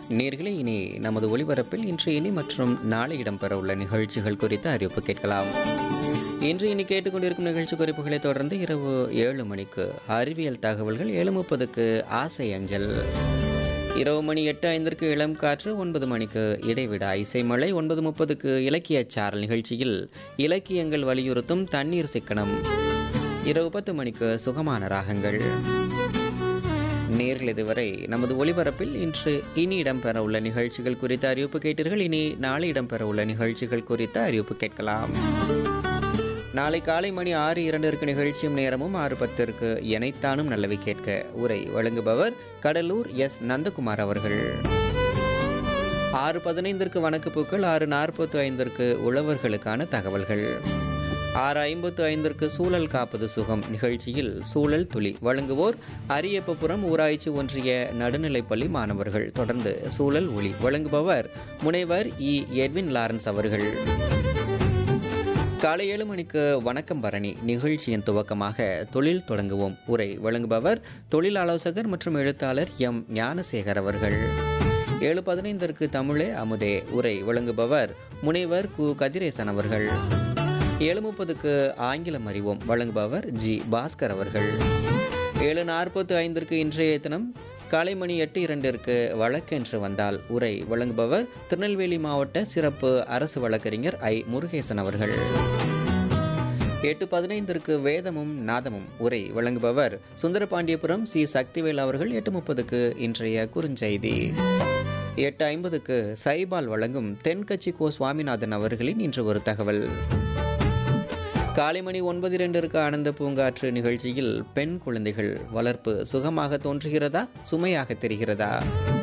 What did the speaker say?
நேர்களே இனி நமது ஒளிபரப்பில் இன்று இனி மற்றும் நாளை இடம்பெறவுள்ள நிகழ்ச்சிகள் குறித்த அறிவிப்பு கேட்கலாம் இன்று இனி கேட்டுக்கொண்டிருக்கும் நிகழ்ச்சி குறிப்புகளை தொடர்ந்து இரவு ஏழு மணிக்கு அறிவியல் தகவல்கள் ஏழு முப்பதுக்கு ஆசை அஞ்சல் இரவு மணி எட்டு ஐந்திற்கு இளம் காற்று ஒன்பது மணிக்கு இடைவிடா இசைமழை ஒன்பது முப்பதுக்கு இலக்கிய சாரல் நிகழ்ச்சியில் இலக்கியங்கள் வலியுறுத்தும் தண்ணீர் சிக்கனம் இரவு பத்து மணிக்கு சுகமான ராகங்கள் நேர்கள் இதுவரை நமது ஒளிபரப்பில் இன்று இனி இடம்பெற உள்ள நிகழ்ச்சிகள் குறித்த அறிவிப்பு கேட்டீர்கள் இனி நாளை இடம்பெற உள்ள நிகழ்ச்சிகள் குறித்த அறிவிப்பு கேட்கலாம் நாளை காலை மணி ஆறு இரண்டிற்கு நிகழ்ச்சியும் நேரமும் ஆறு பத்திற்கு எனைத்தானும் நல்லவை கேட்க உரை வழங்குபவர் கடலூர் எஸ் நந்தகுமார் அவர்கள் ஆறு பதினைந்திற்கு வணக்கப்பூக்கள் ஆறு நாற்பத்து ஐந்திற்கு உழவர்களுக்கான தகவல்கள் ஆறு ஐம்பத்து ஐந்திற்கு சூழல் காப்பது சுகம் நிகழ்ச்சியில் சூழல் துளி வழங்குவோர் அரியப்பபுரம் ஊராட்சி ஒன்றிய நடுநிலைப்பள்ளி மாணவர்கள் தொடர்ந்து சூழல் ஒளி வழங்குபவர் முனைவர் இ எட்வின் லாரன்ஸ் அவர்கள் காலை ஏழு மணிக்கு வணக்கம் பரணி நிகழ்ச்சியின் துவக்கமாக தொழில் தொடங்குவோம் உரை வழங்குபவர் தொழில் ஆலோசகர் மற்றும் எழுத்தாளர் எம் ஞானசேகர் அவர்கள் ஏழு பதினைந்திற்கு தமிழே அமுதே உரை வழங்குபவர் முனைவர் கு கதிரேசன் அவர்கள் ஏழு முப்பதுக்கு ஆங்கிலம் அறிவோம் வழங்குபவர் ஜி பாஸ்கர் அவர்கள் ஏழு நாற்பத்து ஐந்திற்கு இன்றைய தினம் காலை மணி எட்டு இரண்டிற்கு வழக்கென்று வந்தால் உரை வழங்குபவர் திருநெல்வேலி மாவட்ட சிறப்பு அரசு வழக்கறிஞர் ஐ முருகேசன் அவர்கள் எட்டு பதினைந்திற்கு வேதமும் நாதமும் உரை வழங்குபவர் சுந்தரபாண்டியபுரம் சி சக்திவேல் அவர்கள் எட்டு முப்பதுக்கு இன்றைய குறுஞ்செய்தி எட்டு ஐம்பதுக்கு சைபால் வழங்கும் தென்கட்சி கோ சுவாமிநாதன் அவர்களின் இன்று ஒரு தகவல் காலை மணி ஒன்பது இரண்டிற்கு ஆனந்த பூங்காற்று நிகழ்ச்சியில் பெண் குழந்தைகள் வளர்ப்பு சுகமாக தோன்றுகிறதா சுமையாக தெரிகிறதா